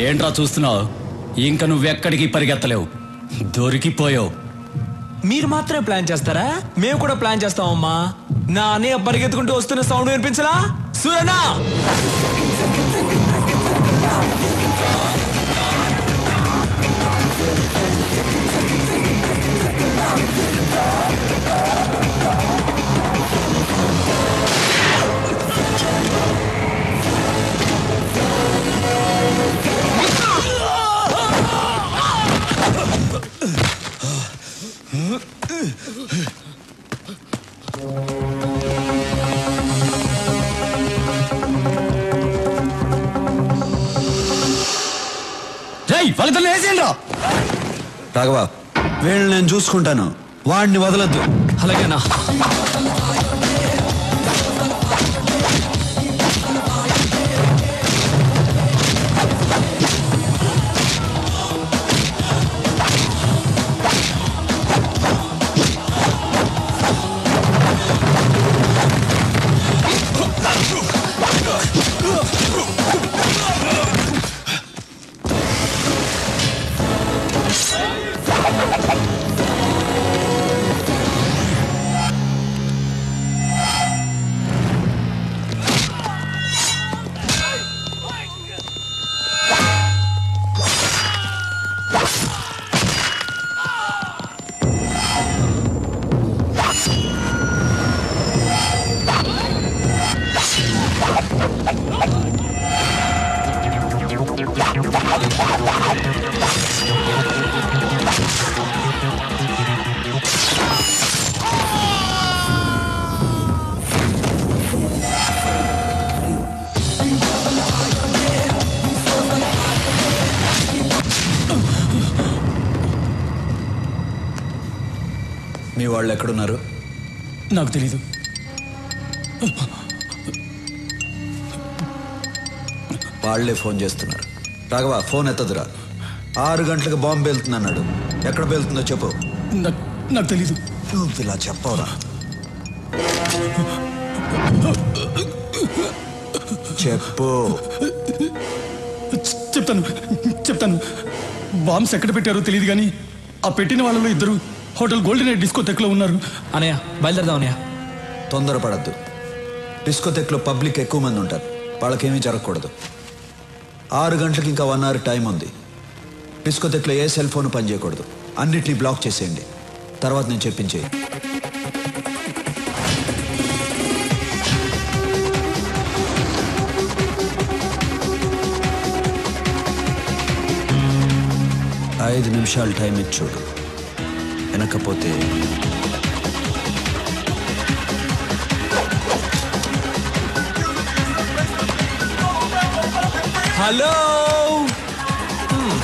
ఏంట్రా చూస్తున్నావు ఇంక నువ్వెక్కడికి పరిగెత్తలేవు దొరికిపోయావు మీరు మాత్రమే ప్లాన్ చేస్తారా మేము కూడా ప్లాన్ చేస్తామమ్మా నా అన్నయ్య పరిగెత్తుకుంటూ వస్తున్న సౌండ్ వినిపించలా సూరనా జై ఫలితం వేసేయండి రాఘవ వీళ్ళని నేను చూసుకుంటాను వాడిని వదలద్దు అలాగేనా మీ వాళ్ళు ఎక్కడున్నారు నాకు తెలీదు వాళ్ళే ఫోన్ చేస్తున్నారు రాఘవ ఫోన్ ఎత్తదురా ఆరు గంటలకు బాంబు వెళ్తుంది అన్నాడు ఎక్కడ వెళ్తుందో చెప్పు నాకు నాకు తెలీదు నువ్వు ఇలా చెప్పవరా చెప్పు చె- చెప్తాను చెప్తాను బాంబ్స్ ఎక్కడ పెట్టారో తెలియదు కానీ ఆ పెట్టిన వాళ్ళలో ఇద్దరు హోటల్ గోల్డెన్ ఎయిట్ డిస్కో తెక్లో ఉన్నారు అనయ్య బయలుదేరదాం అనయ్య తొందరపడద్దు డిస్కోథెక్లో పబ్లిక్ ఎక్కువ మంది ఉంటారు వాళ్ళకేమీ జరగకూడదు ఆరు గంటలకు ఇంకా వన్ అవర్ టైం ఉంది డిస్కోథెక్లో ఏ సెల్ ఫోన్ పనిచేయకూడదు అన్నిటినీ బ్లాక్ చేసేయండి తర్వాత నేను చెప్పించేయి ఐదు నిమిషాలు టైం ఇచ్చి చూడు వెనకపోతే హలో హ్మ్.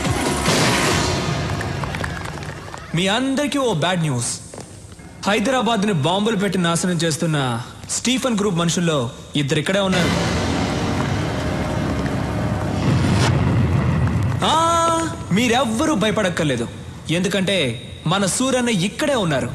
మీ అందరికీ ఓ బ్యాడ్ న్యూస్ హైదరాబాద్ ని బాంబులు పెట్టి నాశనం చేస్తున్న స్టీఫన్ గ్రూప్ మనుషుల్లో ఇద్దరు ఇక్కడే ఉన్నారు ఆ, మీరెవ్వరూ భయపడక్కర్లేదు ఎందుకంటే మన సూరన్న ఇక్కడే ఉన్నారు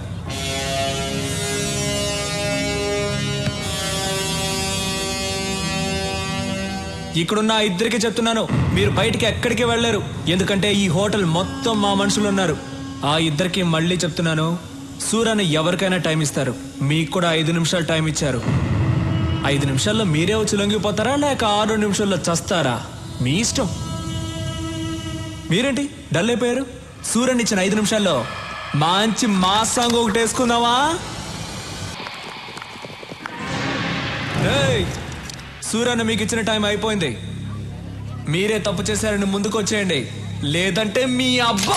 ఇక్కడున్న ఆ ఇద్దరికి చెప్తున్నాను మీరు బయటికి ఎక్కడికి వెళ్ళలేరు ఎందుకంటే ఈ హోటల్ మొత్తం మా మనుషులు ఉన్నారు ఆ ఇద్దరికి మళ్ళీ చెప్తున్నాను సూరన్న ఎవరికైనా టైం ఇస్తారు మీకు కూడా ఐదు నిమిషాలు టైం ఇచ్చారు ఐదు నిమిషాల్లో మీరే వచ్చి లొంగిపోతారా లేక ఆరు నిమిషాల్లో చస్తారా మీ ఇష్టం మీరేంటి డల్ అయిపోయారు సూర్యన్ ఇచ్చిన ఐదు నిమిషాల్లో మంచి మా సాంగ్ ఒకటి వేసుకుందామా ఏయ్, సూర్యన్న మీకు ఇచ్చిన టైం అయిపోయింది మీరే తప్పు చేశారని ముందుకు వచ్చేయండి లేదంటే మీ అబ్బా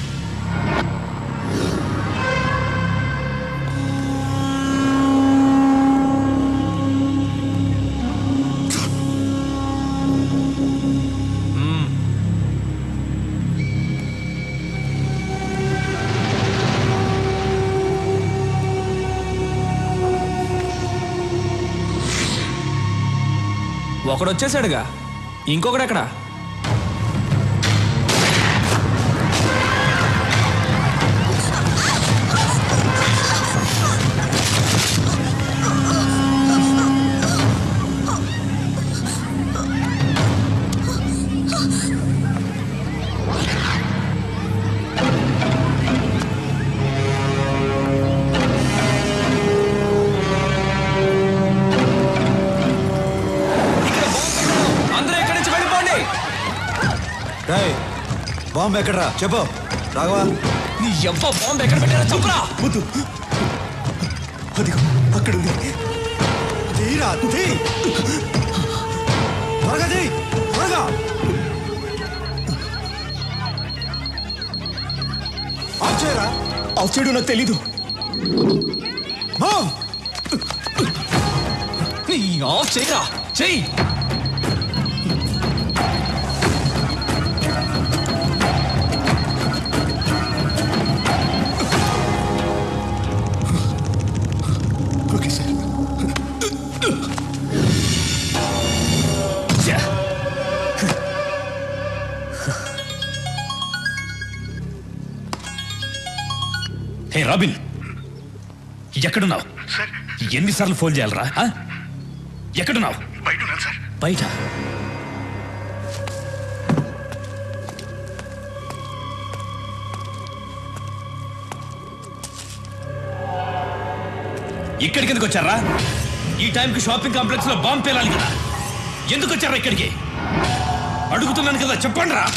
ఒకడు వచ్చేసాడుగా ఇంకొకడు ఎక్కడ బాంబు ఎక్కడరా చెప్పు రాఘవా నీ ఎవ్వ బాంబు ఎక్కడ పెట్టారో చెప్పురా వద్దు అదిగో అక్కడ ఉంది తీరా తీ త్వరగా తీ త్వరగా ఆఫ్ చేయరా ఆఫ్ చేయడం నాకు తెలీదు Move! నీ ఆఫ్ చేయరా చెయ్యి ఓకే సార్ ఛే! హే రాబిన్ ఎక్కడున్నావు ఎన్నిసార్లు ఫోన్ చేయాలరా ఆ? ఎక్కడున్నావు బయట ఇక్కడికి ఎందుకు వచ్చారా ఈ టైంకి షాపింగ్ కాంప్లెక్స్ లో బాంబు పేలాలి కదా ఎందుకు వచ్చారా ఇక్కడికి అడుగుతున్నాను కదా చెప్పండి రా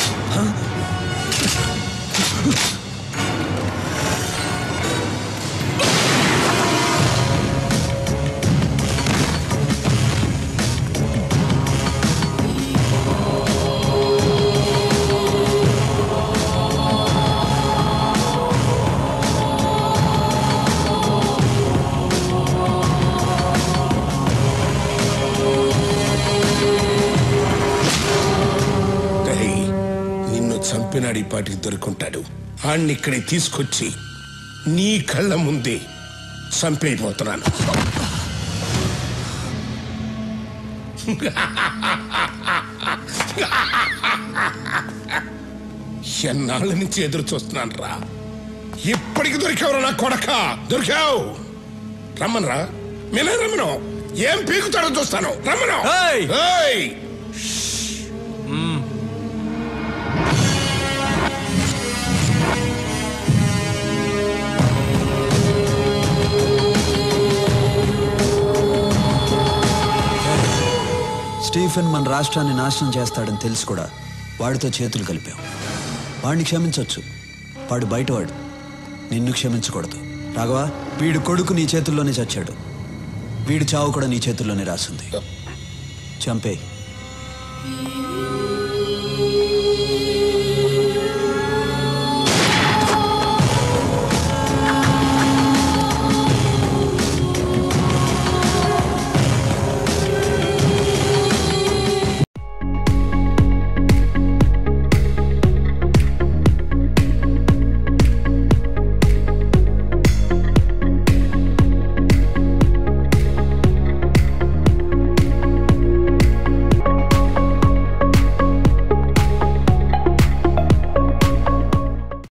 రేయ్, నిన్ను చంపినాడు ఈ పాటికి దొరుకుంటాడు ఆణ్ణి ఇక్కడికి తీసుకొచ్చి నీ కళ్ళ ముందే చంపైపోతున్నాను ఎన్నాళ్ళ నుంచి ఎదురు చూస్తున్నాను రా ఇప్పటికి దొరికావురా నా కొడక దొరికావు రమ్మనరా మీనే రమ్మను ఏం పీకుతాడో చూస్తాను రమ్మను ఏయ్! ఏయ్! స్టీఫెన్ మన రాష్ట్రాన్ని నాశనం చేస్తాడని తెలిసి కూడా వాడితో చేతులు కలిపాం వాడిని క్షమించవచ్చు వాడు బయటవాడు నిన్ను క్షమించకూడదు రాఘవా వీడు కొడుకు నీ చేతుల్లోనే చచ్చాడు వీడి చావు కూడా నీ చేతుల్లోనే రాసింది చంపే ఆ